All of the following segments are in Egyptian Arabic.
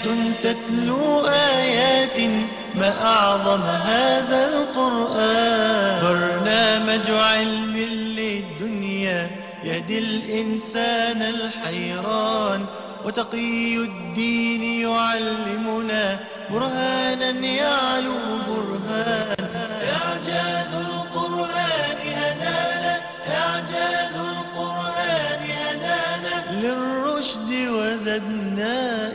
جنات تتلو آيات ما أعظم هذا القرآن برنامج علم للدنيا يهدي الإنسان الحيران وتقي الدين يعلمنا برهانا يعلو برهان إعجاز القرآن هدانا إعجاز القرآن هدانا للرشد وزدنا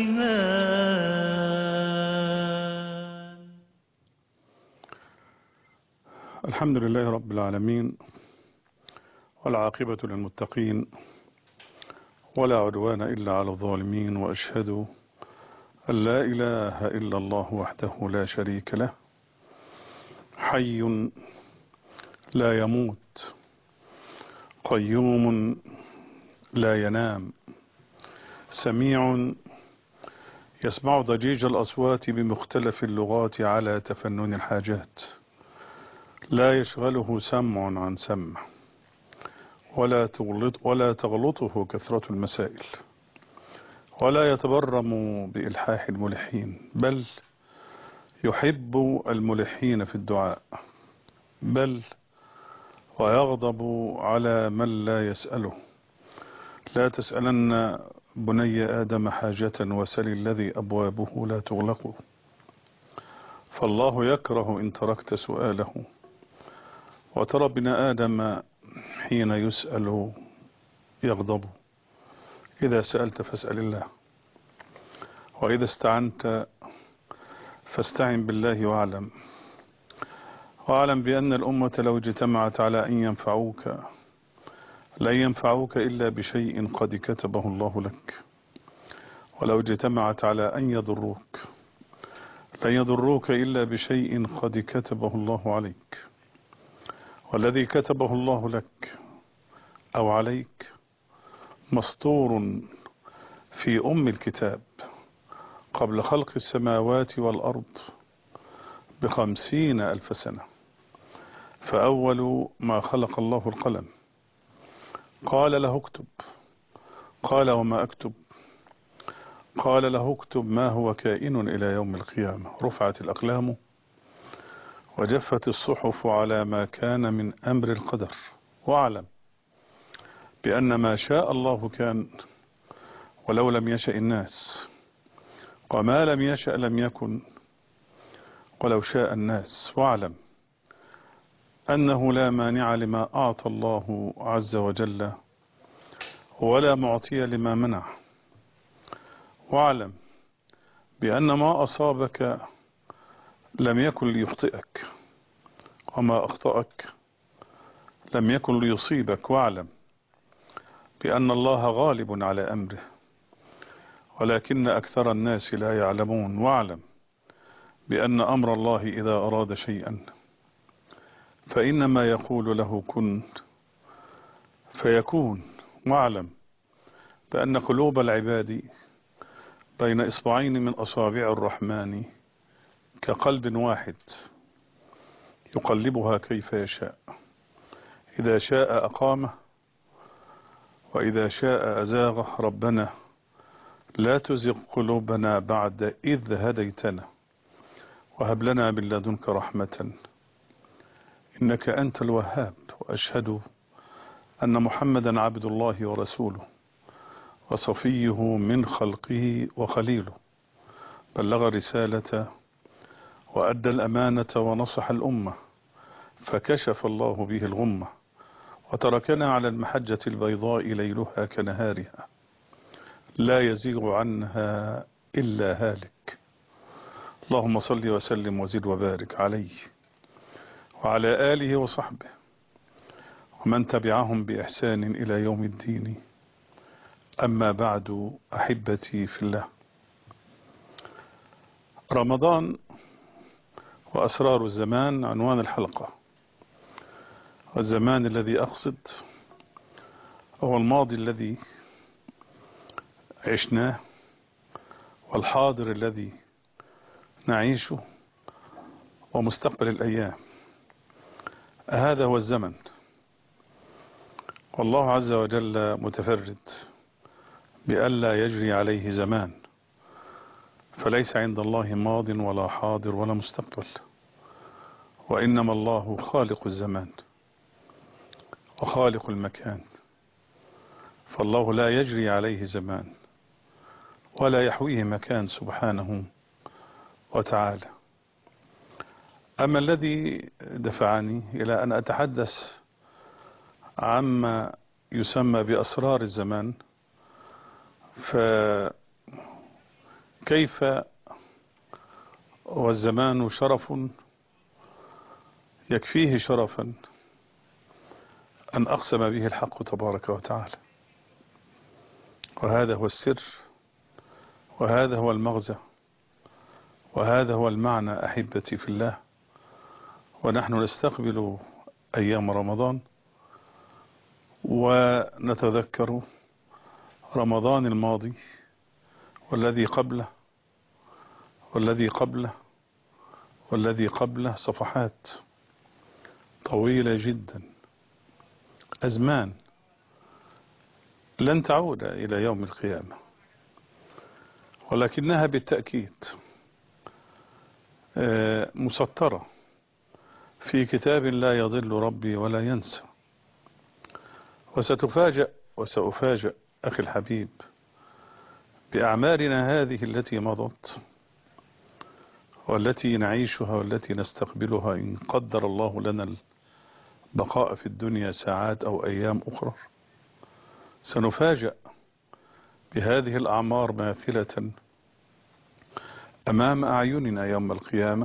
إيمان الحمد لله رب العالمين والعاقبة للمتقين ولا عدوان إلا على الظالمين وأشهد أن لا إله إلا الله وحده لا شريك له حي لا يموت قيوم لا ينام سميع يسمع ضجيج الأصوات بمختلف اللغات على تفنن الحاجات لا يشغله سمع عن سمع ولا تغلط ولا تغلطه كثرة المسائل ولا يتبرم بإلحاح الملحين بل يحب الملحين في الدعاء بل ويغضب على من لا يسأله لا تسألن بني آدم حاجة وسل الذي أبوابه لا تغلق فالله يكره إن تركت سؤاله وترى ابن آدم حين يسأل يغضب إذا سألت فاسأل الله وإذا استعنت فاستعن بالله واعلم واعلم بأن الأمة لو اجتمعت على أن ينفعوك لن ينفعوك إلا بشيء قد كتبه الله لك ولو اجتمعت على أن يضروك لن يضروك إلا بشيء قد كتبه الله عليك والذي كتبه الله لك أو عليك مسطور في أم الكتاب قبل خلق السماوات والأرض بخمسين ألف سنة فأول ما خلق الله القلم قال له اكتب قال وما أكتب قال له اكتب ما هو كائن إلى يوم القيامة رفعت الأقلام وجفت الصحف على ما كان من أمر القدر واعلم بأن ما شاء الله كان ولو لم يشأ الناس وما لم يشأ لم يكن ولو شاء الناس واعلم أنه لا مانع لما أعطى الله عز وجل ولا معطي لما منع واعلم بأن ما أصابك لم يكن ليخطئك وما أخطأك لم يكن ليصيبك واعلم بأن الله غالب على أمره ولكن أكثر الناس لا يعلمون واعلم بأن أمر الله إذا أراد شيئا فإنما يقول له كن فيكون واعلم بأن قلوب العباد بين إصبعين من أصابع الرحمن كقلب واحد يقلبها كيف يشاء إذا شاء أقامه وإذا شاء أزاغه ربنا لا تزغ قلوبنا بعد إذ هديتنا وهب لنا من لدنك رحمة إنك أنت الوهاب وأشهد أن محمدا عبد الله ورسوله وصفيه من خلقه وخليله بلغ رسالة وأدى الأمانة ونصح الأمة فكشف الله به الغمة وتركنا على المحجة البيضاء ليلها كنهارها لا يزيغ عنها إلا هالك اللهم صل وسلم وزد وبارك عليه وعلى آله وصحبه ومن تبعهم بإحسان إلى يوم الدين أما بعد أحبتي في الله رمضان وأسرار الزمان عنوان الحلقة والزمان الذي أقصد هو الماضي الذي عشناه والحاضر الذي نعيشه ومستقبل الأيام هذا هو الزمن والله عز وجل متفرد بألا يجري عليه زمان فليس عند الله ماض ولا حاضر ولا مستقبل وإنما الله خالق الزمان وخالق المكان فالله لا يجري عليه زمان ولا يحويه مكان سبحانه وتعالى أما الذي دفعني إلى أن أتحدث عما يسمى بأسرار الزمان فكيف والزمان شرف يكفيه شرفا أن أقسم به الحق تبارك وتعالى وهذا هو السر وهذا هو المغزى وهذا هو المعنى أحبتي في الله ونحن نستقبل أيام رمضان ونتذكر رمضان الماضي والذي قبله والذي قبله والذي قبله صفحات طويلة جدا أزمان لن تعود إلى يوم القيامة ولكنها بالتأكيد مسطرة في كتاب لا يضل ربي ولا ينسى وستفاجأ وسأفاجأ أخي الحبيب بأعمارنا هذه التي مضت والتي نعيشها والتي نستقبلها إن قدر الله لنا البقاء في الدنيا ساعات أو أيام أخرى سنفاجأ بهذه الأعمار ماثلة أمام أعيننا يوم القيامة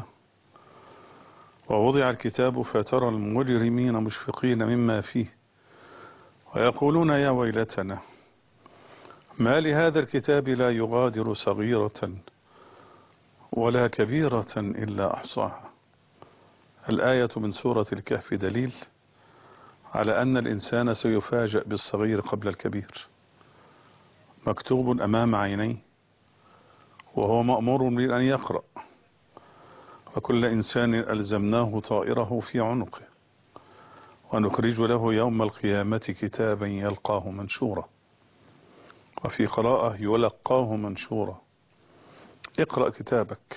ووضع الكتاب فترى المجرمين مشفقين مما فيه ويقولون يا ويلتنا ما لهذا الكتاب لا يغادر صغيرة ولا كبيرة إلا أحصاها الآية من سورة الكهف دليل على أن الإنسان سيفاجأ بالصغير قبل الكبير مكتوب أمام عينيه وهو مأمور بأن يقرأ وكل إنسان ألزمناه طائره في عنقه ونخرج له يوم القيامة كتابا يلقاه منشورا وفي قراءة يلقاه منشورا اقرأ كتابك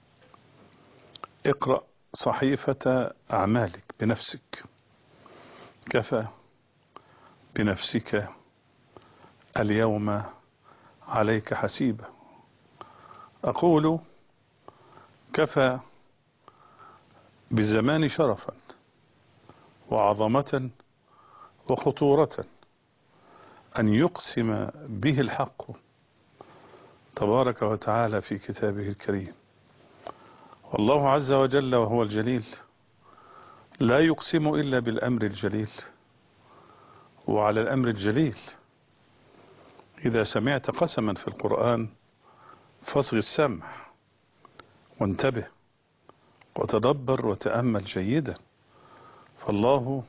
اقرأ صحيفة أعمالك بنفسك كفى بنفسك اليوم عليك حسيبا أقول كفى بالزمان شرفا وعظمة وخطورة أن يقسم به الحق تبارك وتعالى في كتابه الكريم والله عز وجل وهو الجليل لا يقسم إلا بالأمر الجليل وعلى الأمر الجليل إذا سمعت قسما في القرآن فاصغ السمع وانتبه وتدبر وتأمل جيدا فالله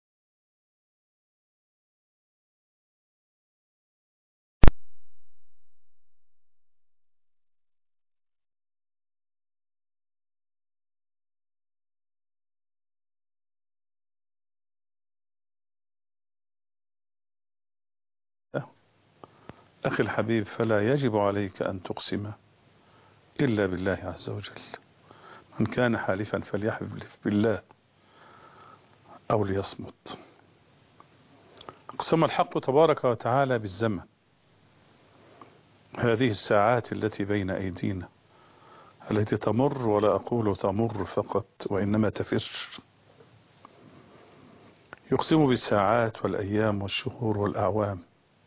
أخي الحبيب فلا يجب عليك أن تقسم إلا بالله عز وجل من كان حالفا فليحلف بالله أو ليصمت اقسم الحق تبارك وتعالى بالزمن هذه الساعات التي بين أيدينا التي تمر ولا أقول تمر فقط وإنما تفر يقسم بالساعات والأيام والشهور والأعوام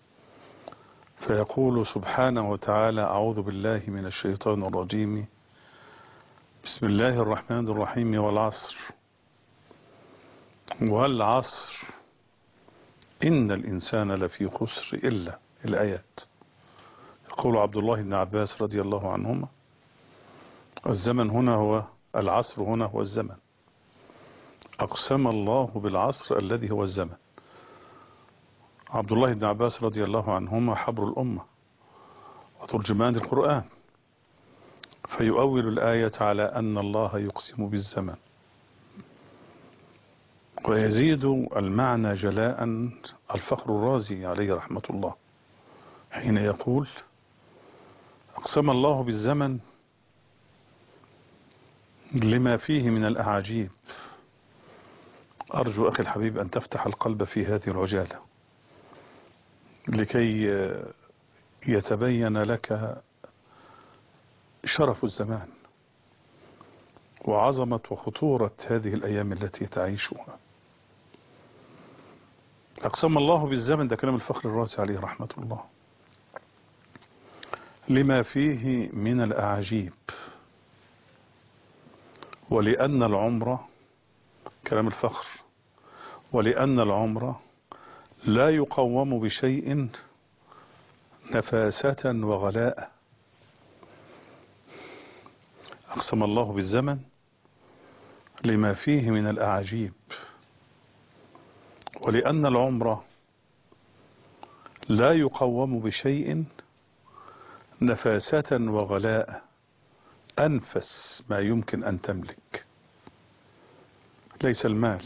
فيقول سبحانه وتعالى أعوذ بالله من الشيطان الرجيم بسم الله الرحمن الرحيم والعصر والعصر إن الإنسان لفي خسر إلا الآيات يقول عبد الله بن عباس رضي الله عنهما الزمن هنا هو العصر هنا هو الزمن أقسم الله بالعصر الذي هو الزمن عبد الله بن عباس رضي الله عنهما حبر الأمة وترجمان القرآن فيؤول الآية على أن الله يقسم بالزمن ويزيد المعنى جلاء الفخر الرازي عليه رحمة الله حين يقول أقسم الله بالزمن لما فيه من الأعاجيب أرجو أخي الحبيب أن تفتح القلب في هذه العجالة لكي يتبين لك شرف الزمان وعظمة وخطورة هذه الأيام التي تعيشها أقسم الله بالزمن ده كلام الفخر الراسي عليه رحمة الله لما فيه من الأعاجيب ولأن العمر كلام الفخر ولأن العمر لا يقوم بشيء نفاسة وغلاء أقسم الله بالزمن لما فيه من الأعاجيب ولأن العمر لا يقوم بشيء نفاسة وغلاء أنفس ما يمكن أن تملك ليس المال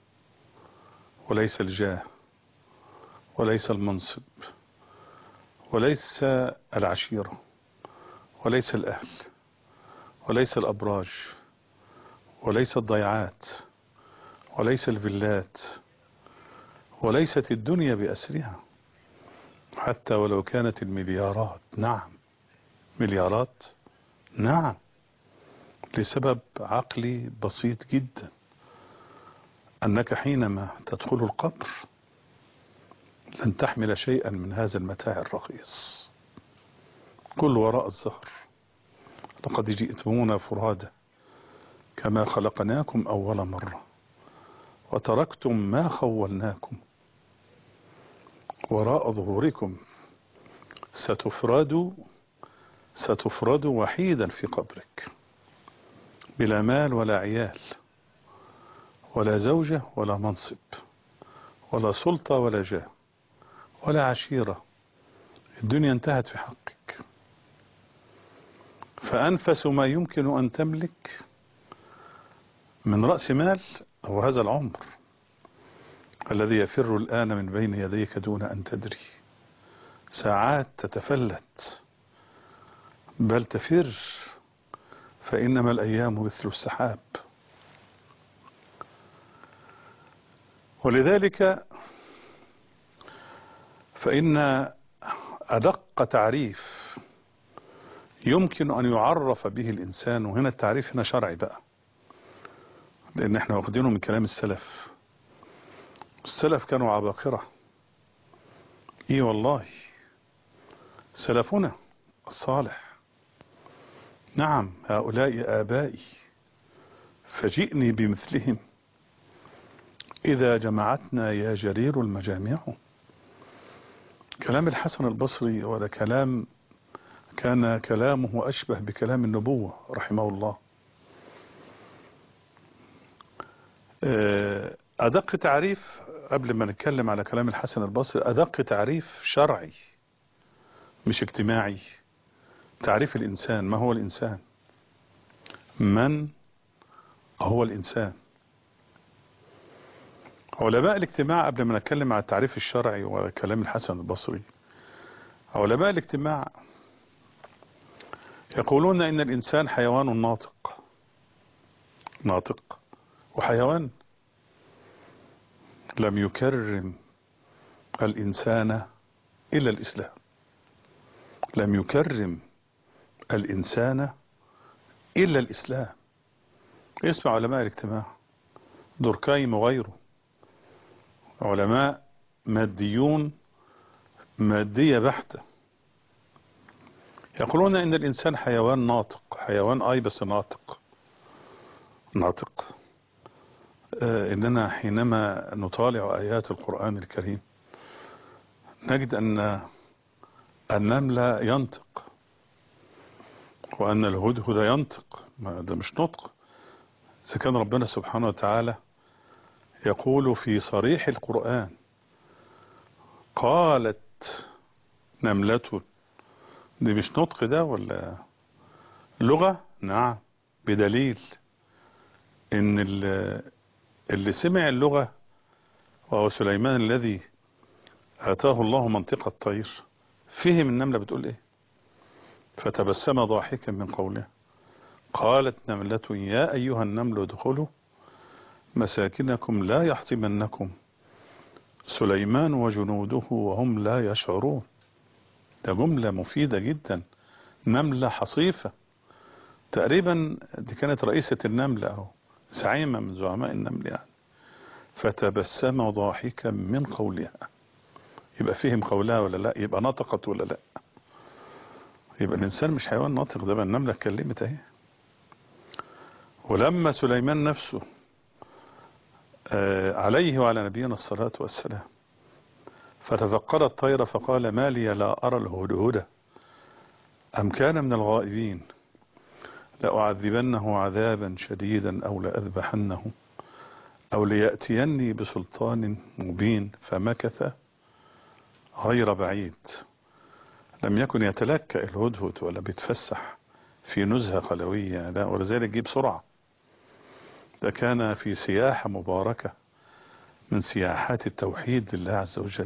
وليس الجاه وليس المنصب وليس العشيرة وليس الأهل وليس الأبراج وليس الضيعات وليس الفيلات وليست الدنيا بأسرها حتى ولو كانت المليارات نعم مليارات نعم لسبب عقلي بسيط جدا أنك حينما تدخل القبر لن تحمل شيئا من هذا المتاع الرخيص كل وراء الزهر لقد جئتمونا فرادى كما خلقناكم أول مرة وتركتم ما خولناكم وراء ظهوركم ستفرد ستفرد وحيدا في قبرك بلا مال ولا عيال ولا زوجة ولا منصب ولا سلطة ولا جاه ولا عشيرة الدنيا انتهت في حقك فأنفس ما يمكن أن تملك من رأس مال هو هذا العمر الذي يفر الآن من بين يديك دون أن تدري ساعات تتفلت بل تفر فإنما الأيام مثل السحاب ولذلك فإن أدق تعريف يمكن أن يعرف به الإنسان وهنا التعريف هنا شرعي بقى لأن احنا واخدينه من كلام السلف السلف كانوا عباقرة ايه والله سلفنا الصالح نعم هؤلاء آبائي فجئني بمثلهم إذا جمعتنا يا جرير المجامع كلام الحسن البصري وهذا كلام كان كلامه أشبه بكلام النبوة رحمه الله أدق تعريف قبل ما نتكلم على كلام الحسن البصري أدق تعريف شرعي مش اجتماعي تعريف الإنسان ما هو الإنسان من هو الإنسان علماء الاجتماع قبل ما نتكلم على التعريف الشرعي وكلام الحسن البصري علماء الاجتماع يقولون إن الإنسان حيوان ناطق ناطق وحيوان لم يكرم الإنسان إلا الإسلام لم يكرم الإنسان إلا الإسلام اسمع علماء الاجتماع دوركايم وغيره علماء ماديون مادية بحتة يقولون إن الإنسان حيوان ناطق حيوان آي بس ناطق ناطق آه إننا حينما نطالع آيات القرآن الكريم نجد أن النمل ينطق وأن الهدهد ينطق ما ده مش نطق إذا كان ربنا سبحانه وتعالى يقول في صريح القرآن قالت نملة دي مش نطق ده ولا لغة نعم بدليل ان اللي سمع اللغة وهو سليمان الذي آتاه الله منطقة الطير فهم النملة بتقول ايه فتبسم ضاحكا من قوله قالت نملة يا أيها النمل ادخلوا مساكنكم لا يحطمنكم سليمان وجنوده وهم لا يشعرون ده جملة مفيدة جدا نملة حصيفة تقريبا دي كانت رئيسة النملة أو زعيمة من زعماء النمل يعني فتبسم ضاحكا من قولها يبقى فهم قولها ولا لا يبقى نطقت ولا لا يبقى الإنسان مش حيوان ناطق ده بقى النملة اتكلمت اهي ولما سليمان نفسه آه عليه وعلى نبينا الصلاة والسلام فتفقد الطير فقال ما لي لا أرى الهدهد أم كان من الغائبين لأعذبنه عذابا شديدا أو لأذبحنه أو ليأتيني بسلطان مبين فمكث غير بعيد لم يكن يتلكأ الهدهد ولا بيتفسح في نزهة قلوية لا ولذلك جيب سرعة ده كان في سياحة مباركة من سياحات التوحيد لله عز وجل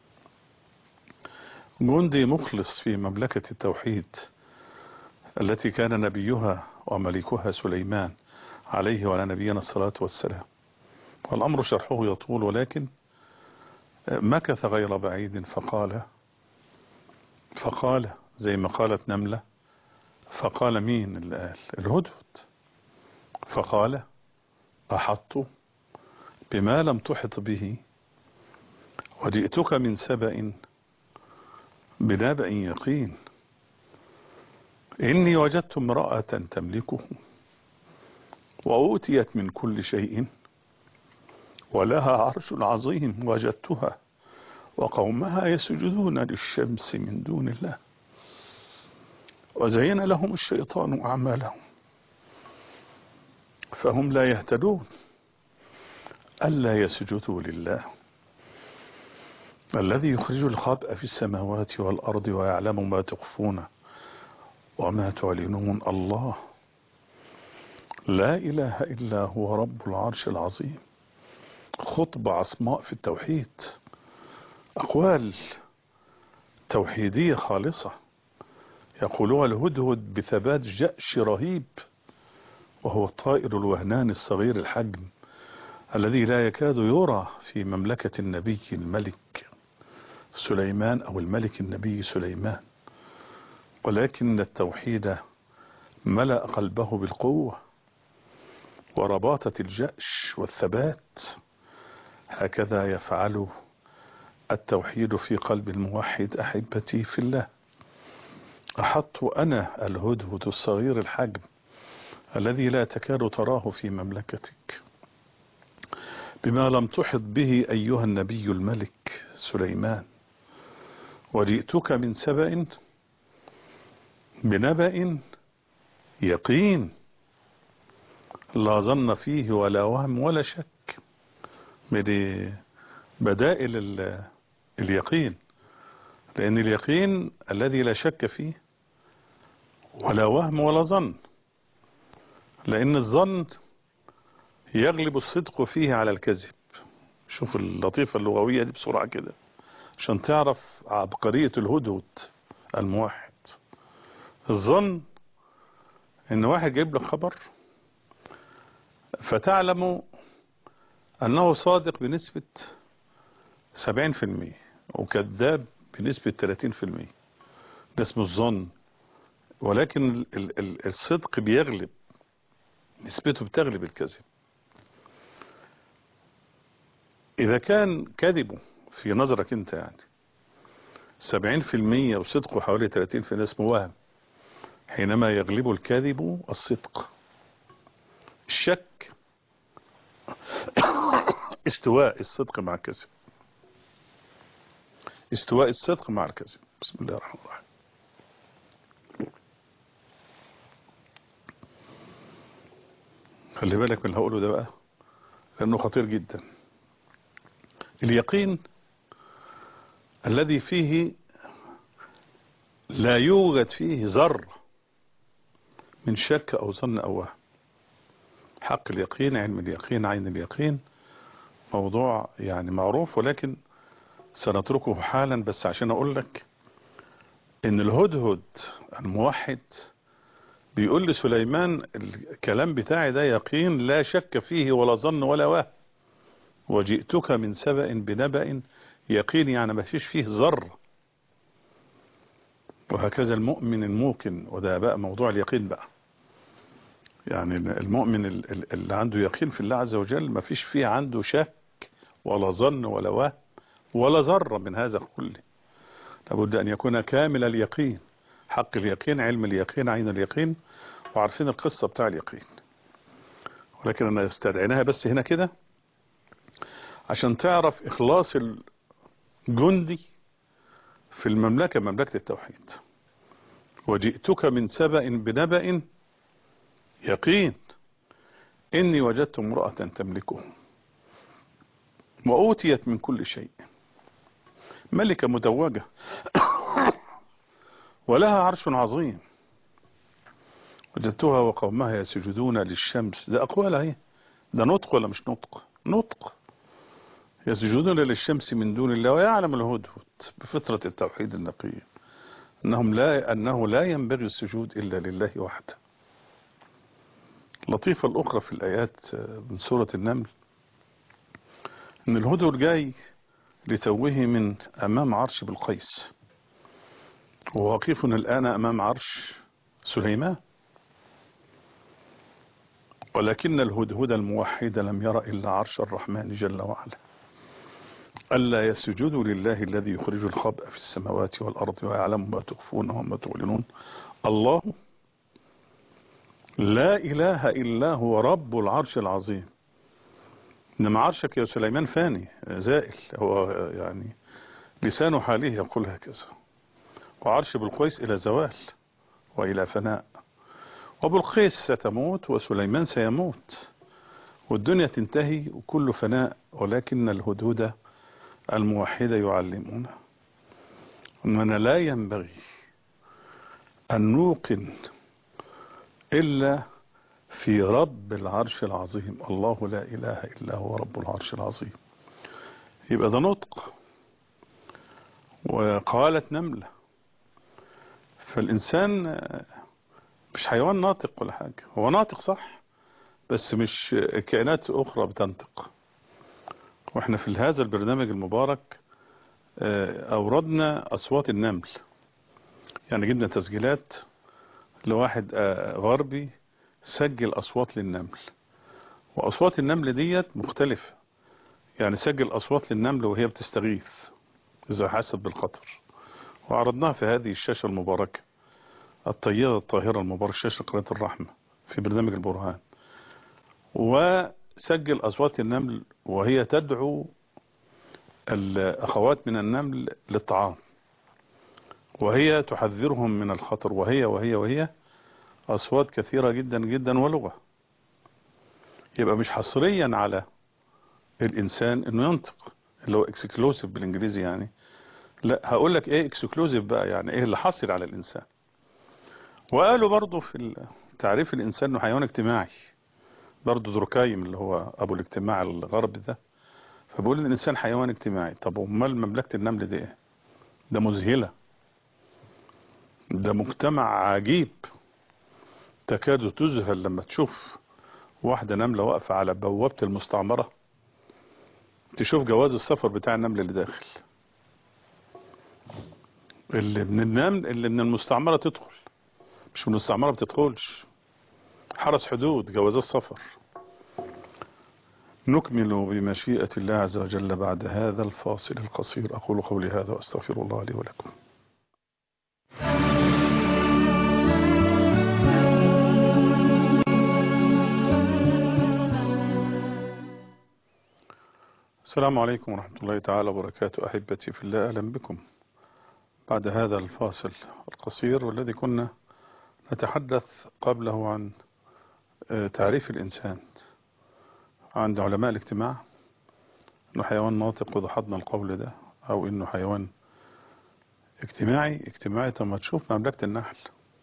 جندي مخلص في مملكة التوحيد التي كان نبيها وملكها سليمان عليه وعلى نبينا الصلاة والسلام والأمر شرحه يطول ولكن مكث غير بعيد فقال فقال زي ما قالت نملة فقال مين اللي قال الهدهد فقال أحط بما لم تحط به وجئتك من سبأ بنبأ يقين إني وجدت امرأة تملكه وأوتيت من كل شيء ولها عرش عظيم وجدتها وقومها يسجدون للشمس من دون الله وزين لهم الشيطان أعمالهم فهم لا يهتدون ألا يسجدوا لله الذي يخرج الخبأ في السماوات والأرض ويعلم ما تخفون وما تعلنون الله لا إله إلا هو رب العرش العظيم خطبة عصماء في التوحيد أقوال توحيدية خالصة يقولها الهدهد بثبات جأش رهيب وهو الطائر الوهنان الصغير الحجم الذي لا يكاد يرى في مملكة النبي الملك سليمان أو الملك النبي سليمان ولكن التوحيد ملأ قلبه بالقوة ورباطة الجأش والثبات هكذا يفعل التوحيد في قلب الموحد أحبتي في الله أحط أنا الهدهد الصغير الحجم الذي لا تكاد تراه في مملكتك بما لم تحط به أيها النبي الملك سليمان وجئتك من سبأ بنبأ يقين لا ظن فيه ولا وهم ولا شك من بدائل اليقين لأن اليقين الذي لا شك فيه ولا وهم ولا ظن لأن الظن يغلب الصدق فيه على الكذب شوف اللطيفة اللغوية دي بسرعة كده عشان تعرف عبقرية الهدهد الموحد الظن ان واحد جايب لك خبر فتعلم انه صادق بنسبة 70% وكذاب بنسبة 30% ده اسمه الظن ولكن ال ال الصدق بيغلب نسبته بتغلب الكذب إذا كان كذبه في نظرك أنت يعني سبعين في المية وصدقه حوالي ثلاثين في اسمه وهم حينما يغلب الكذب الصدق الشك استواء الصدق مع الكذب استواء الصدق مع الكذب بسم الله الرحمن الرحيم خلي بالك من اللي هقوله ده بقى لأنه خطير جدا اليقين الذي فيه لا يوجد فيه ذرة من شك أو ظن أو وهم حق اليقين علم اليقين عين اليقين موضوع يعني معروف ولكن سنتركه حالا بس عشان أقول لك ان الهدهد الموحد بيقول لسليمان الكلام بتاعي ده يقين لا شك فيه ولا ظن ولا وهم وجئتك من سبأ بنبأ يقين يعني ما فيش فيه ذرة وهكذا المؤمن الموقن وده بقى موضوع اليقين بقى يعني المؤمن اللي عنده يقين في الله عز وجل ما فيش فيه عنده شك ولا ظن ولا وهم ولا ذرة من هذا كله لابد أن يكون كامل اليقين حق اليقين علم اليقين عين اليقين وعارفين القصة بتاع اليقين ولكن أنا استدعيناها بس هنا كده عشان تعرف إخلاص الجندي في المملكة مملكة التوحيد وجئتك من سبأ بنبأ يقين إني وجدت امرأة تملكه وأوتيت من كل شيء ملكة متوجة ولها عرش عظيم وجدتها وقومها يسجدون للشمس ده أقوال اهي ده نطق ولا مش نطق نطق يسجدون للشمس من دون الله ويعلم الهدهد بفطرة التوحيد النقية أنهم لا أنه لا ينبغي السجود إلا لله وحده اللطيفة الأخرى في الآيات من سورة النمل أن الهدهد جاي لتوه من أمام عرش بالقيس وواقف الآن أمام عرش سليمان ولكن الهدهد الموحد لم يرى إلا عرش الرحمن جل وعلا ألا يسجدوا لله الذي يخرج الخبأ في السماوات والأرض ويعلم ما تخفون وما تعلنون الله لا إله إلا هو رب العرش العظيم إنما عرشك يا سليمان فاني زائل هو يعني لسان حاله يقول هكذا وعرش بالقيس إلى زوال وإلى فناء وبالقيس ستموت وسليمان سيموت والدنيا تنتهي وكل فناء ولكن الهدهد الموحدة يعلمنا أننا لا ينبغي أن نوقن إلا في رب العرش العظيم الله لا إله إلا هو رب العرش العظيم يبقى ده نطق وقالت نملة فالإنسان مش حيوان ناطق ولا حاجة هو ناطق صح بس مش كائنات أخرى بتنطق واحنا في هذا البرنامج المبارك أوردنا أصوات النمل يعني جبنا تسجيلات لواحد غربي سجل أصوات للنمل وأصوات النمل ديت مختلفة يعني سجل أصوات للنمل وهي بتستغيث إذا حست بالخطر وعرضناها في هذه الشاشة المباركة الطيبة الطاهرة المباركة شاشة قناة الرحمة في برنامج البرهان وسجل أصوات النمل وهي تدعو الأخوات من النمل للطعام وهي تحذرهم من الخطر وهي وهي وهي أصوات كثيرة جدا جدا ولغة يبقى مش حصريا على الإنسان إنه ينطق اللي هو اكسكلوسيف بالإنجليزي يعني لا هقول لك إيه اكسكلوسيف بقى يعني إيه اللي حصل على الإنسان وقالوا برضو في تعريف الإنسان إنه حيوان اجتماعي برضو دروكايم اللي هو أبو الاجتماع الغربي ده فبقول إن الإنسان حيوان اجتماعي طب أمال مملكة النمل دي إيه ده مذهلة ده مجتمع عجيب تكاد تذهل لما تشوف واحدة نملة واقفة على بوابة المستعمرة تشوف جواز السفر بتاع النمل اللي داخل اللي من النمل اللي من المستعمرة تدخل مش من المستعمرة بتدخلش حرس حدود جواز السفر نكمل بمشيئة الله عز وجل بعد هذا الفاصل القصير أقول قولي هذا وأستغفر الله لي ولكم السلام عليكم ورحمة الله تعالى وبركاته أحبتي في الله أهلا بكم بعد هذا الفاصل القصير والذي كنا نتحدث قبله عن تعريف الإنسان عند علماء الاجتماع أنه حيوان ناطق وضحضنا القول ده أو أنه حيوان اجتماعي اجتماعي طب ما تشوف مملكة النحل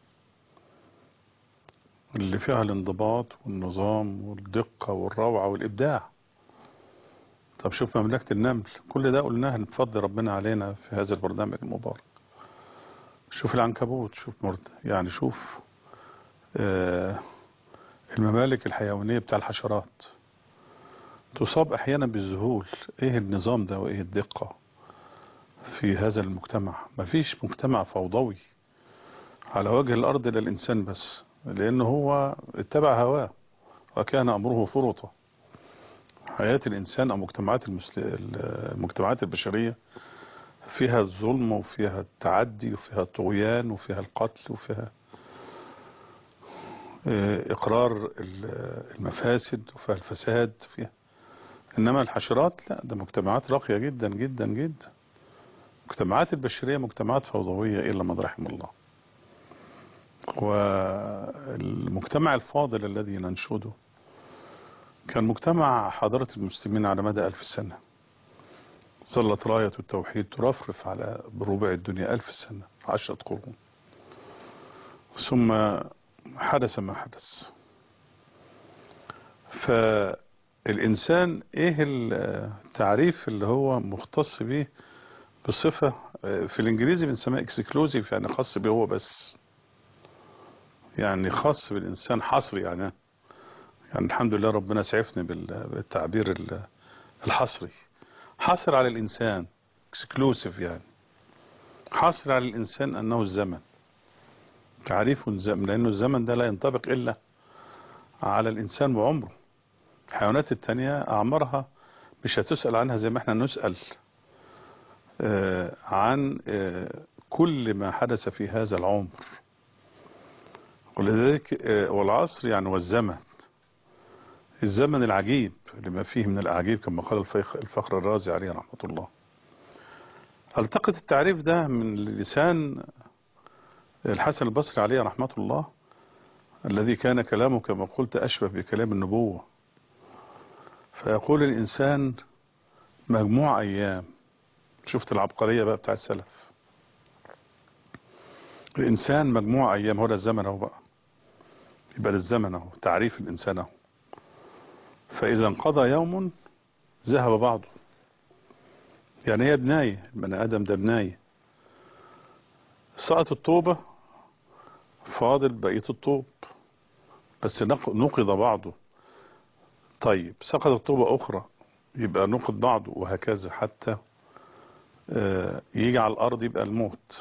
اللي فيها الانضباط والنظام والدقة والروعة والإبداع طب شوف مملكة النمل كل ده قلناه بفضل ربنا علينا في هذا البرنامج المبارك شوف العنكبوت شوف مرد يعني شوف آه الممالك الحيوانية بتاع الحشرات تصاب احيانا بالذهول ايه النظام ده وايه الدقة في هذا المجتمع مفيش مجتمع فوضوي على وجه الارض الا الانسان بس لانه هو اتبع هواه وكان امره فرطا حياة الانسان او مجتمعات المسل... المجتمعات البشرية فيها الظلم وفيها التعدي وفيها الطغيان وفيها القتل وفيها اقرار المفاسد وفيها الفساد فيها انما الحشرات لا ده مجتمعات راقية جدا جدا جدا مجتمعات البشرية مجتمعات فوضوية الا من رحم الله والمجتمع الفاضل الذي ننشده كان مجتمع حضارة المسلمين على مدى ألف سنة ظلت راية التوحيد ترفرف على ربع الدنيا ألف سنة عشرة قرون ثم حدث ما حدث فالإنسان إيه التعريف اللي هو مختص به بصفة في الإنجليزي بنسميها اكسكلوزيف يعني خاص به هو بس يعني خاص بالإنسان حصري يعني يعني الحمد لله ربنا سعفني بالتعبير الحصري حصر على الإنسان اكسكلوسيف يعني حصر على الإنسان أنه الزمن تعريف الزمن لأنه الزمن ده لا ينطبق إلا على الإنسان وعمره الحيوانات التانية أعمارها مش هتسأل عنها زي ما احنا نسأل آه عن آه كل ما حدث في هذا العمر ولذلك آه والعصر يعني والزمن الزمن العجيب لما فيه من الأعجيب كما قال الفخر الرازي عليه رحمة الله التقط التعريف ده من لسان الحسن البصري عليه رحمة الله الذي كان كلامه كما قلت أشبه بكلام النبوة فيقول الإنسان مجموع أيام شفت العبقرية بقى بتاع السلف الإنسان مجموع أيام هو ده الزمن اهو بقى يبقى ده الزمن اهو تعريف الإنسان اهو فإذا انقضى يوم ذهب بعضه يعني هي بناية البني آدم ده بناية سقط الطوبة فاضل بقية الطوب بس نقض بعضه طيب سقطت طوبة أخرى يبقى نقض بعضه وهكذا حتى يجي على الأرض يبقى الموت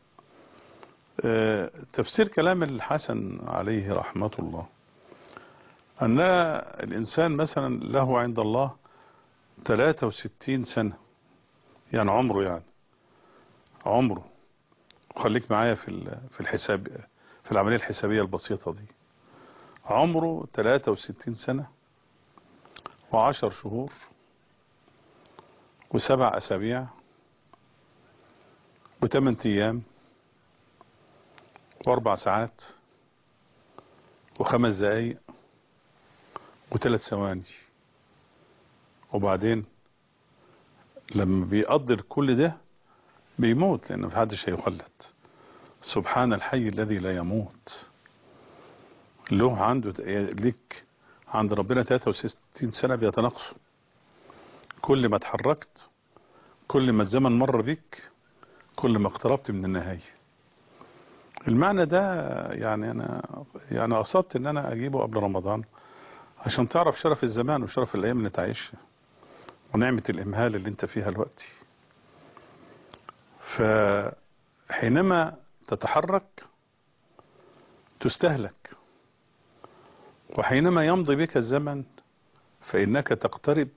تفسير كلام الحسن عليه رحمة الله أن الإنسان مثلا له عند الله 63 سنة يعني عمره يعني عمره وخليك معايا في في الحساب في العملية الحسابية البسيطة دي عمره 63 سنة وعشر شهور وسبع أسابيع وثمان أيام وأربع ساعات وخمس دقايق وثلاث ثواني وبعدين لما بيقدر كل ده بيموت لأن محدش هيخلد سبحان الحي الذي لا يموت له عنده ليك عند ربنا 63 سنة بيتناقصوا كل ما اتحركت كل ما الزمن مر بيك كل ما اقتربت من النهاية المعنى ده يعني انا يعني قصدت ان انا اجيبه قبل رمضان عشان تعرف شرف الزمان وشرف الايام اللي تعيشها ونعمة الامهال اللي انت فيها دلوقتي فحينما تتحرك تستهلك وحينما يمضي بك الزمن فإنك تقترب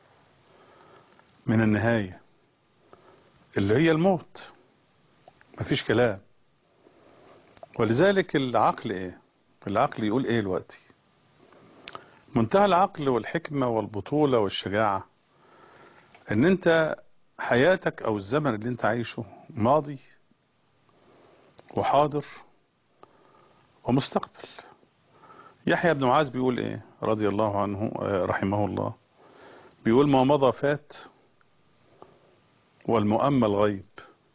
من النهاية اللي هي الموت مفيش كلام ولذلك العقل ايه العقل يقول ايه دلوقتي منتهى العقل والحكمة والبطولة والشجاعة ان انت حياتك او الزمن اللي انت عايشه ماضي وحاضر ومستقبل يحيى بن معاذ بيقول ايه رضي الله عنه رحمه الله بيقول ما مضى فات والمؤمل غيب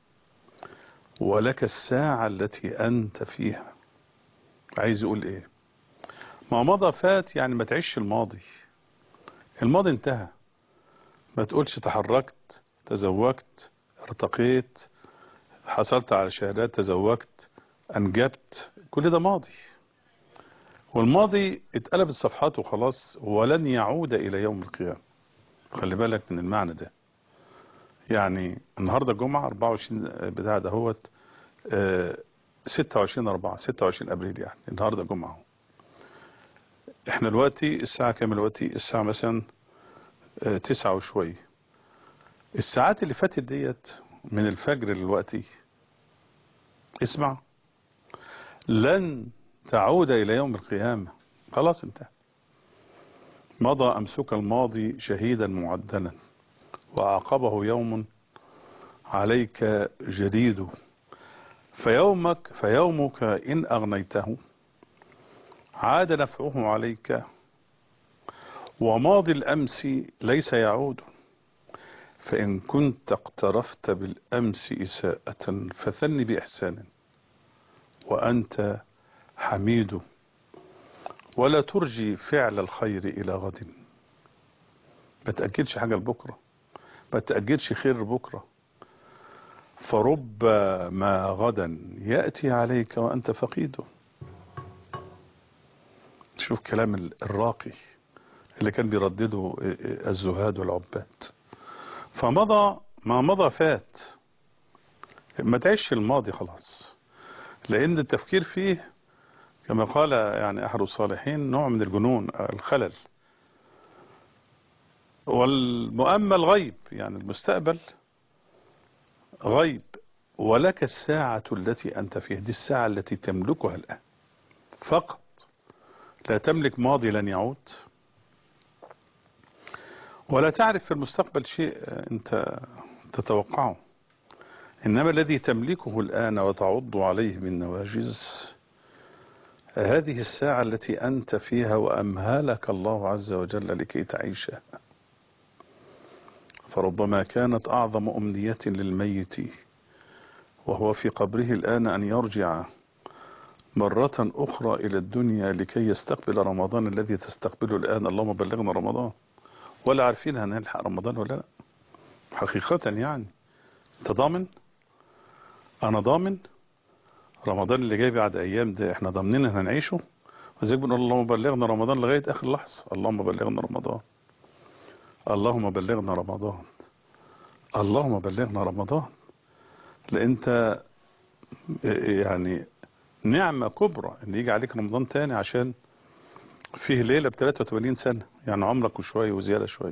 ولك الساعة التي أنت فيها عايز يقول ايه ما مضى فات يعني ما تعيش الماضي الماضي انتهى ما تقولش تحركت تزوجت ارتقيت حصلت على شهادات تزوجت أنجبت كل ده ماضي والماضي اتقلبت صفحاته خلاص ولن يعود إلى يوم القيامة خلي بالك من المعنى ده يعني النهاردة الجمعة 24 بتاع دهوت آه، 26 4 26 ابريل يعني النهارده جمعه احنا دلوقتي الساعه كام دلوقتي الساعه مثلا آه، تسعة وشويه الساعات اللي فاتت ديت من الفجر دلوقتي اسمع لن تعود الى يوم القيامه خلاص انتهى مضى امسك الماضي شهيدا معدلا وعاقبه يوم عليك جديد فيومك فيومك إن أغنيته عاد نفعه عليك وماضي الأمس ليس يعود فإن كنت اقترفت بالأمس إساءة فثني بإحسان وأنت حميد ولا ترجي فعل الخير إلى غد ما تأجلش حاجة لبكرة ما تأجلش خير بكره فرب ما غدا يأتي عليك وأنت فقيد شوف كلام الراقي اللي كان بيردده الزهاد والعباد فمضى ما مضى فات ما تعيش الماضي خلاص لأن التفكير فيه كما قال يعني أحد الصالحين نوع من الجنون الخلل والمؤمل غيب يعني المستقبل غيب ولك الساعة التي أنت فيها دي الساعة التي تملكها الآن فقط لا تملك ماضي لن يعود ولا تعرف في المستقبل شيء أنت تتوقعه إنما الذي تملكه الآن وتعض عليه بالنواجز هذه الساعة التي أنت فيها وأمهلك الله عز وجل لكي تعيشها فربما كانت أعظم أمنية للميت وهو في قبره الآن أن يرجع مرة أخرى إلى الدنيا لكي يستقبل رمضان الذي تستقبله الآن اللهم بلغنا رمضان ولا عارفين هنلحق رمضان ولا لا حقيقة يعني أنت ضامن أنا ضامن رمضان اللي جاي بعد أيام ده إحنا ضامنين إن هنعيشه وزيك بنقول اللهم بلغنا رمضان لغاية آخر لحظة اللهم بلغنا رمضان اللهم بلغنا رمضان اللهم بلغنا رمضان لأنت يعني نعمة كبرى ان يجي عليك رمضان تاني عشان فيه ليلة ب 83 سنة يعني عمرك وشوية وزيادة شوية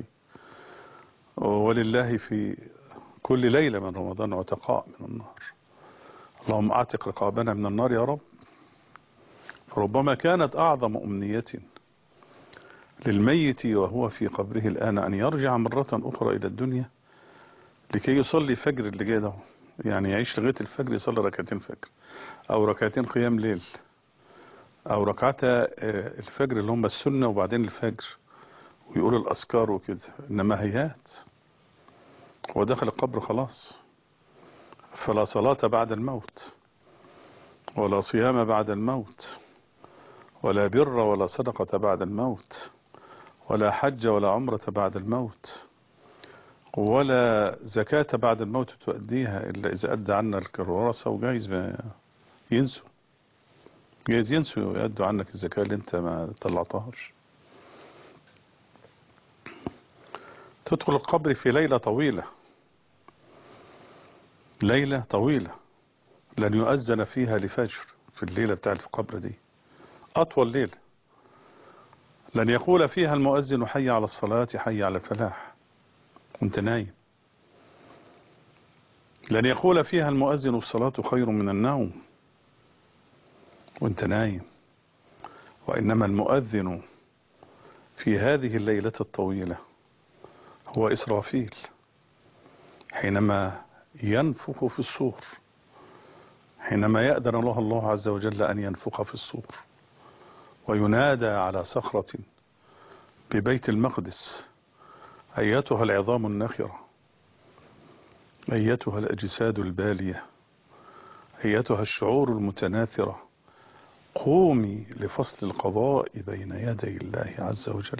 ولله في كل ليلة من رمضان عتقاء من النار اللهم اعتق رقابنا من النار يا رب فربما كانت أعظم أمنية للميت وهو في قبره الآن أن يرجع مرة أخرى إلى الدنيا لكي يصلي فجر اللي جاي ده يعني يعيش لغاية الفجر يصلي ركعتين فجر أو ركعتين قيام ليل أو ركعتا الفجر اللي هم السنة وبعدين الفجر ويقول الأذكار وكده إنما هيات هو دخل القبر خلاص فلا صلاة بعد الموت ولا صيام بعد الموت ولا بر ولا صدقة بعد الموت ولا حج ولا عمرة بعد الموت ولا زكاة بعد الموت تؤديها إلا إذا أدى عنا الورثة وجايز ما ينسوا جايز ينسوا يأدوا عنك الزكاة اللي انت ما طلعتهاش تدخل القبر في ليلة طويلة ليلة طويلة لن يؤذن فيها لفجر في الليلة بتاع القبر دي أطول ليلة لن يقول فيها المؤذن حي على الصلاة حي على الفلاح وانت نايم لن يقول فيها المؤذن الصلاة خير من النوم وانت نايم وإنما المؤذن في هذه الليلة الطويلة هو إسرافيل حينما ينفخ في الصور حينما يأذن الله الله عز وجل أن ينفخ في الصور وينادى على صخرة ببيت المقدس أيتها العظام النخرة أيتها الأجساد البالية أيتها الشعور المتناثرة قومي لفصل القضاء بين يدي الله عز وجل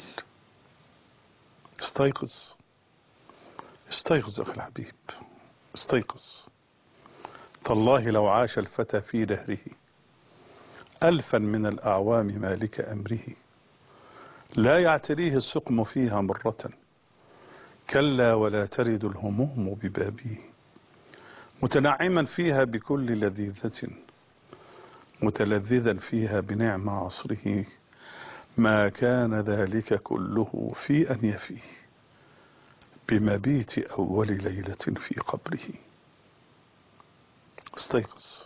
استيقظ استيقظ أخي الحبيب استيقظ تالله لو عاش الفتى في دهره ألفا من الأعوام مالك أمره لا يعتريه السقم فيها مرة كلا ولا ترد الهموم ببابه متنعما فيها بكل لذيذة متلذذا فيها بنعم عصره ما كان ذلك كله في أن يفيه بمبيت أول ليلة في قبره استيقظ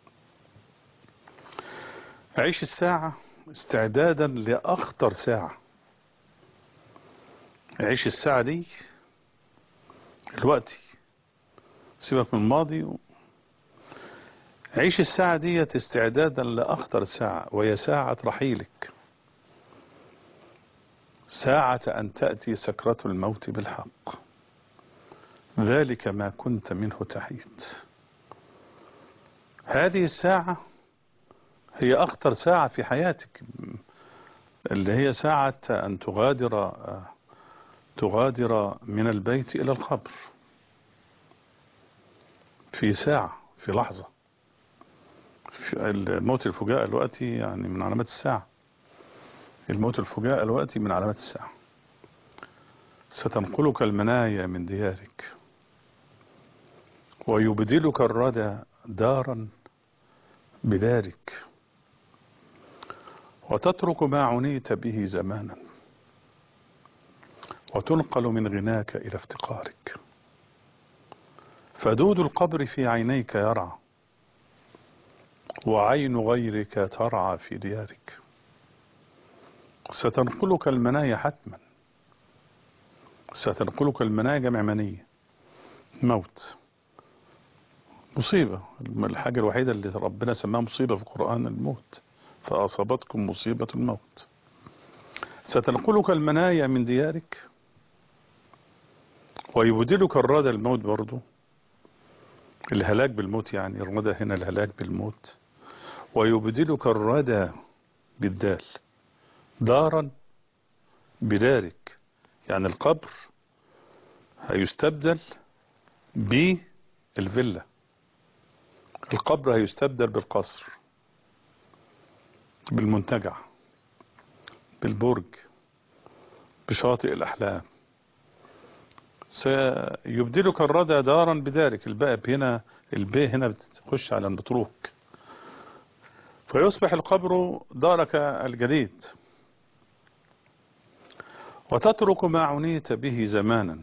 عيش الساعة استعدادا لأخطر ساعة عيش الساعة دي الوقت سيبك من الماضي و... عيش الساعة دي استعدادا لأخطر ساعة وهي ساعة رحيلك ساعة أن تأتي سكرة الموت بالحق ذلك ما كنت منه تحيد هذه الساعة هي أخطر ساعة في حياتك اللي هي ساعة أن تغادر تغادر من البيت إلى القبر في ساعة في لحظة في الموت الفجاء الوقتي يعني من علامات الساعة الموت الفجاء الوقتي من علامات الساعة ستنقلك المنايا من ديارك ويبدلك الردى دارا بدارك وتترك ما عنيت به زمانا وتنقل من غناك إلى افتقارك فدود القبر في عينيك يرعى وعين غيرك ترعى في ديارك ستنقلك المنايا حتما ستنقلك المنايا جمع منية موت مصيبة الحاجة الوحيدة اللي ربنا سماها مصيبة في القرآن الموت فأصابتكم مصيبة الموت ستنقلك المنايا من ديارك ويبدلك الردى الموت برضو الهلاك بالموت يعني الردى هنا الهلاك بالموت ويبدلك الردى بالدال دارا بدارك يعني القبر هيستبدل بالفيلا القبر هيستبدل بالقصر بالمنتجع بالبرج بشاطئ الأحلام سيبدلك الردى دارا بدارك الباب هنا البي هنا بتخش على المتروك فيصبح القبر دارك الجديد وتترك ما عنيت به زمانا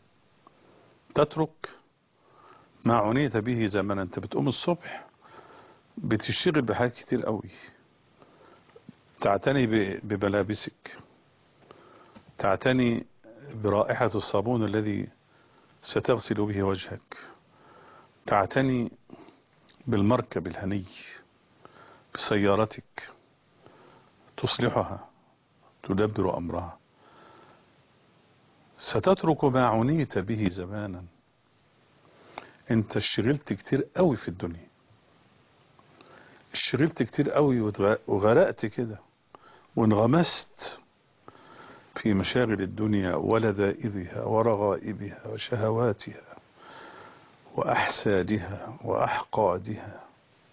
تترك ما عنيت به زمانا انت بتقوم الصبح بتشتغل بحاجات كتير قوي تعتني بملابسك تعتني برائحة الصابون الذي ستغسل به وجهك تعتني بالمركب الهني بسيارتك تصلحها تدبر أمرها ستترك ما عنيت به زمانا انت اشتغلت كتير قوي في الدنيا اشتغلت كتير قوي وغرقت كده وانغمست في مشاغل الدنيا ولذائذها ورغائبها وشهواتها وأحسادها وأحقادها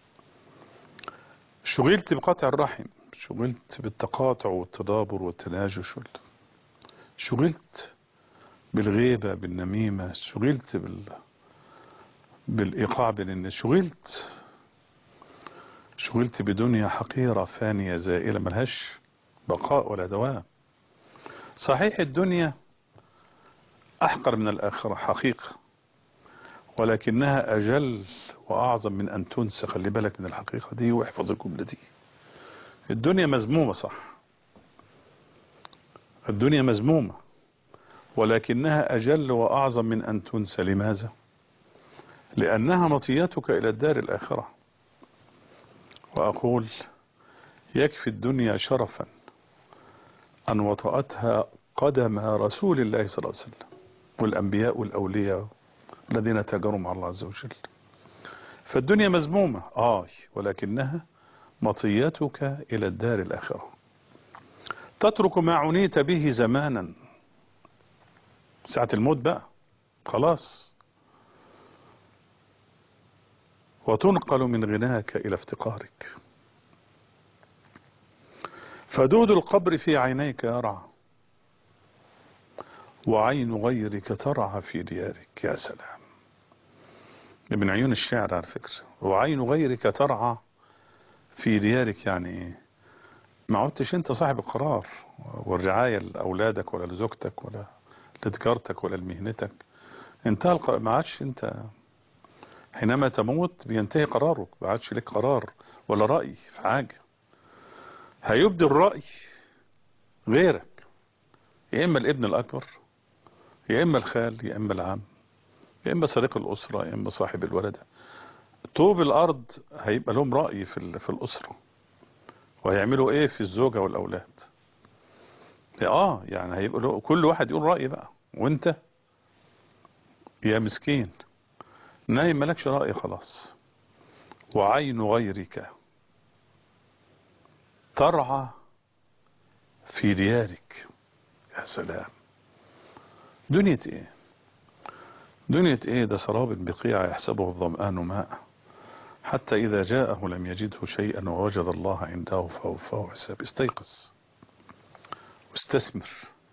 شغلت بقطع الرحم شغلت بالتقاطع والتدابر والتناجش شغلت بالغيبة بالنميمة شغلت بال بالإيقاع بين الناس شغلت شغلت بدنيا حقيرة فانية زائلة ملهاش بقاء ولا دوام صحيح الدنيا أحقر من الآخرة حقيقة ولكنها أجل وأعظم من أن تنسى خلي بالك من الحقيقة دي واحفظ الجملة دي الدنيا مزمومة صح الدنيا مزمومة ولكنها أجل وأعظم من أن تنسى لماذا لأنها مطيتك إلى الدار الآخرة وأقول يكفي الدنيا شرفا أن وطأتها قدم رسول الله صلى الله عليه وسلم والأنبياء والأولياء الذين تاجروا مع الله عز وجل فالدنيا مزمومة آه ولكنها مطيتك إلى الدار الآخرة تترك ما عنيت به زمانا ساعة الموت بقى خلاص وتنقل من غناك إلى افتقارك فدود القبر في عينيك يرعى وعين غيرك ترعى في ديارك يا سلام من عيون الشعر على فكرة وعين غيرك ترعى في ديارك يعني ما عدتش انت صاحب القرار والرعاية لأولادك ولا لزوجتك ولا لتجارتك ولا لمهنتك انتهى القرار ما عادش انت حينما تموت بينتهي قرارك ما عادش لك قرار ولا رأي في حاجة هيبدي الرأي غيرك يا إما الابن الأكبر يا إما الخال يا إما العم يا إما صديق الأسرة يا إما صاحب الولد طوب الأرض هيبقى لهم رأي في, في الأسرة وهيعملوا إيه في الزوجة والأولاد آه يعني هيبقى له كل واحد يقول رأي بقى وانت يا مسكين نايم مالكش رأي خلاص وعين غيرك ترعى في ديارك يا سلام دنيا ايه دنيا ايه ده سراب بقيع يحسبه الظمآن ماء حتى إذا جاءه لم يجده شيئا ووجد الله عنده فهو حساب استيقظ واستثمر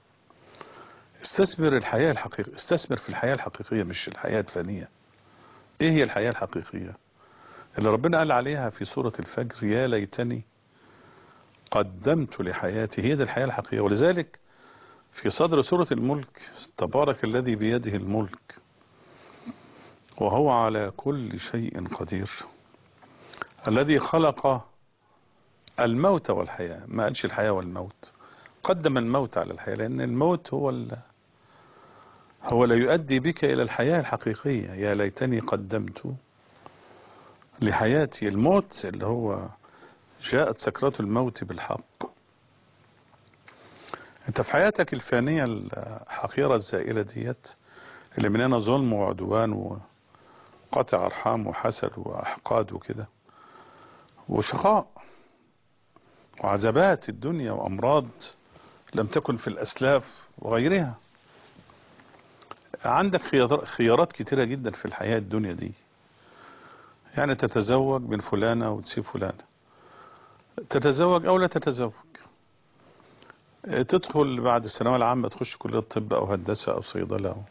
استثمر الحياة الحقيقية استثمر في الحياة الحقيقية مش الحياة الفانية ايه هي الحياة الحقيقية اللي ربنا قال عليها في سورة الفجر يا ليتني قدمت لحياتي هي دي الحياة الحقيقية ولذلك في صدر سورة الملك تبارك الذي بيده الملك وهو على كل شيء قدير الذي خلق الموت والحياة ما قالش الحياة والموت قدم الموت على الحياة لأن الموت هو ال... هو لا يؤدي بك إلى الحياة الحقيقية يا ليتني قدمت لحياتي الموت اللي هو جاءت سكرات الموت بالحق انت في حياتك الفانية الحقيرة الزائلة ديت اللي مننا ظلم وعدوان وقطع ارحام وحسد واحقاد وكده وشقاء وعذابات الدنيا وامراض لم تكن في الاسلاف وغيرها عندك خيارات كتيرة جدا في الحياة الدنيا دي يعني تتزوج من فلانة وتسيب فلانة تتزوج او لا تتزوج تدخل بعد الثانويه العامة تخش كلية طب او هندسة او صيدلة أو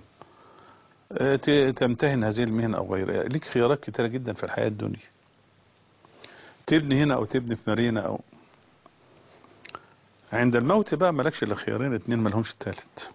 تمتهن هذه المهنة او غيرها ليك خيارات كتيرة جدا في الحياة الدنيا تبني هنا او تبني في مارينا او عند الموت بقى مالكش الا خيارين اتنين ملهمش التالت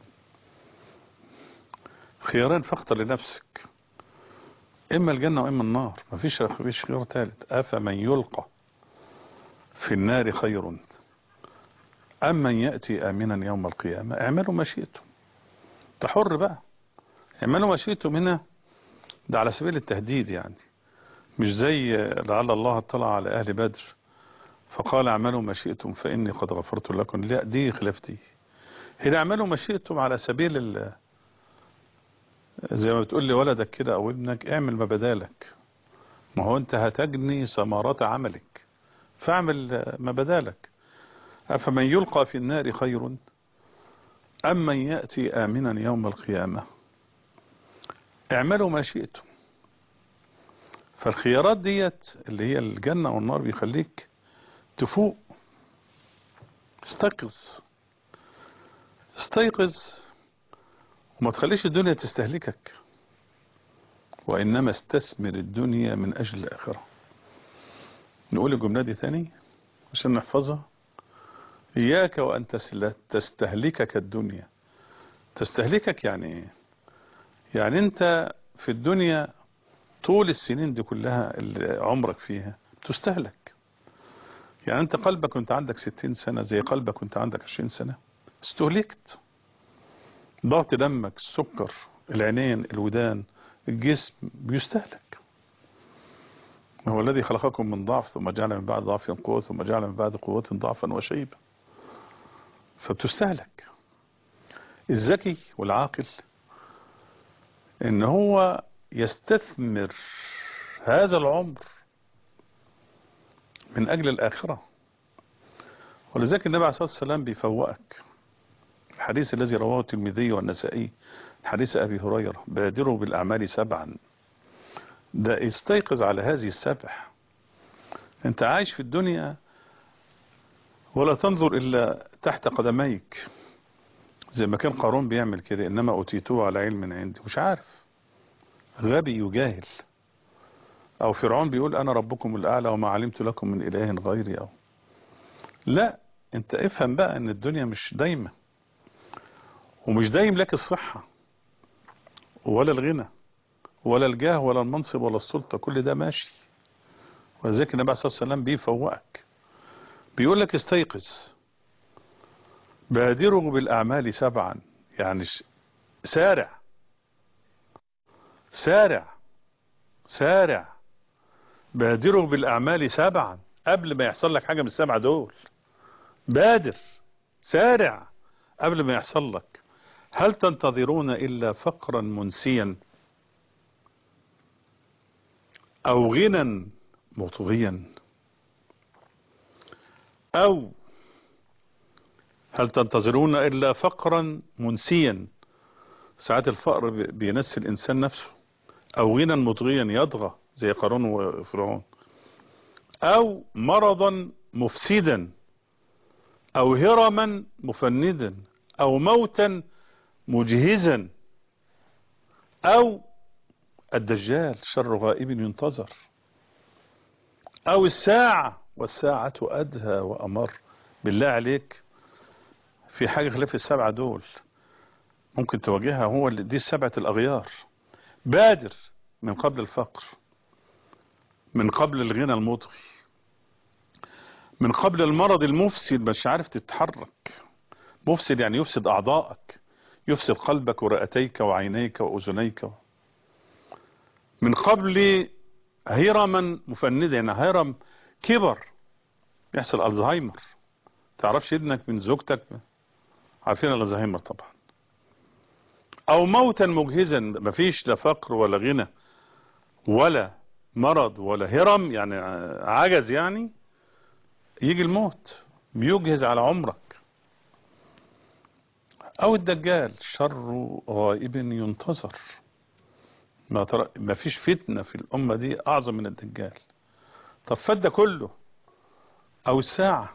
خيارين فاختر لنفسك اما الجنة واما النار مفيش مفيش خيار تالت افمن يلقى في النار خير أم من يأتي آمنا يوم القيامة اعملوا ما شئتم تحر بقى اعملوا ما شئتم هنا ده على سبيل التهديد يعني مش زي لعل الله اطلع على أهل بدر فقال اعملوا ما شئتم فإني قد غفرت لكم لا دي خلاف دي هنا اعملوا ما شئتم على سبيل ال زي ما بتقول لي ولدك كده أو ابنك اعمل ما بدالك ما هو أنت هتجني ثمرات عملك فاعمل ما بدالك أفمن يلقى في النار خير أم من يأتي آمنا يوم القيامة اعملوا ما شئتم فالخيارات ديت اللي هي الجنة والنار بيخليك تفوق استيقظ استيقظ وما تخليش الدنيا تستهلكك وإنما استثمر الدنيا من أجل الآخرة نقول الجملة دي ثاني عشان نحفظها إياك وأن تستهلكك الدنيا تستهلكك يعني إيه يعني أنت في الدنيا طول السنين دي كلها اللي عمرك فيها تستهلك يعني أنت قلبك كنت عندك ستين سنة زي قلبك كنت عندك عشرين سنة استهلكت ضغط دمك السكر العينين الودان الجسم بيستهلك هو الذي خلقكم من ضعف ثم جعل من بعد ضعف قوة ثم جعل من بعد قوة ضعفا وشيبا فبتستهلك الذكي والعاقل ان هو يستثمر هذا العمر من اجل الاخرة ولذلك النبي عليه الصلاة والسلام بيفوقك الحديث الذي رواه الترمذي والنسائي حديث ابي هريرة بادروا بالاعمال سبعا ده استيقظ على هذه السبح انت عايش في الدنيا ولا تنظر إلا تحت قدميك زي ما كان قارون بيعمل كده إنما أوتيتوه على علم عندي مش عارف غبي يجاهل أو فرعون بيقول أنا ربكم الأعلى وما علمت لكم من إله غيري أو لا أنت افهم بقى أن الدنيا مش دايمة ومش دايم لك الصحة ولا الغنى ولا الجاه ولا المنصب ولا السلطة كل ده ماشي ولذلك النبي عليه الصلاة والسلام بيفوقك بيقول لك استيقظ بادروا بالأعمال سبعا يعني سارع سارع سارع بادروا بالأعمال سبعا قبل ما يحصل لك حاجة من السبعة دول بادر سارع قبل ما يحصل لك هل تنتظرون إلا فقرا منسيا أو غنى مطغيا أو هل تنتظرون إلا فقرا منسيا ساعات الفقر بينسي الإنسان نفسه أو غنى مطغيا يطغى زي قارون وفرعون أو مرضا مفسدا أو هرما مفندا أو موتا مجهزا أو الدجال شر غائب ينتظر أو الساعة والساعة أدهى وأمر بالله عليك في حاجة خلاف السبعة دول ممكن تواجهها هو اللي دي سبعة الأغيار بادر من قبل الفقر من قبل الغنى المطغي من قبل المرض المفسد مش عارف تتحرك مفسد يعني يفسد أعضائك يفسد قلبك ورئتيك وعينيك وأذنيك من قبل هرما مفندا يعني هرم كبر يحصل الزهايمر تعرفش ابنك من زوجتك عارفين الزهايمر طبعا او موتا مجهزا مفيش لا فقر ولا غنى ولا مرض ولا هرم يعني عجز يعني يجي الموت بيجهز على عمرك او الدجال شر غائب ينتظر ما, ترى ما فيش فتنة في الأمة دي أعظم من الدجال طب فات ده كله أو الساعة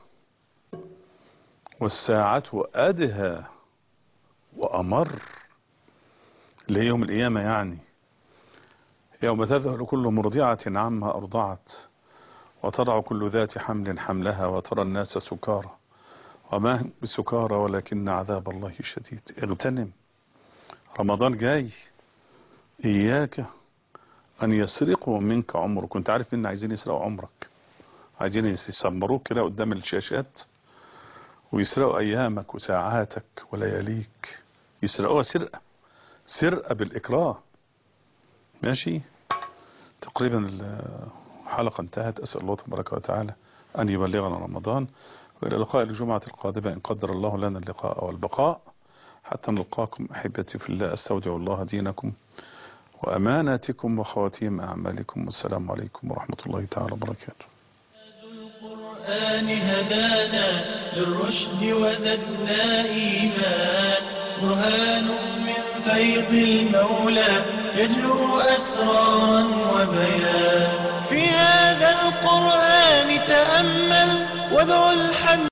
والساعة أدهى وأمر اللي هي يوم القيامة يعني يوم تذهل كل مرضعة عما أرضعت وتضع كل ذات حمل حملها وترى الناس سكارى وما هم بسكارى ولكن عذاب الله شديد اغتنم رمضان جاي إياك أن يسرقوا منك عمرك كنت عارف مين عايزين يسرقوا عمرك عايزين يسمروك كده قدام الشاشات ويسرقوا أيامك وساعاتك ولياليك يسرقوها سرقة سرقة بالإكراه ماشي تقريبا الحلقة انتهت أسأل الله تبارك وتعالى أن يبلغنا رمضان وإلى لقاء الجمعة القادمة إن قدر الله لنا اللقاء والبقاء حتى نلقاكم أحبتي في الله أستودع الله دينكم وأماناتكم وخواتيم أعمالكم والسلام عليكم ورحمة الله تعالى وبركاته القرآن هدانا للرشد وزدنا إيمان برهان من فيض المولى يجلو أسرارا وبيان في هذا القرآن تأمل وادعو الحمد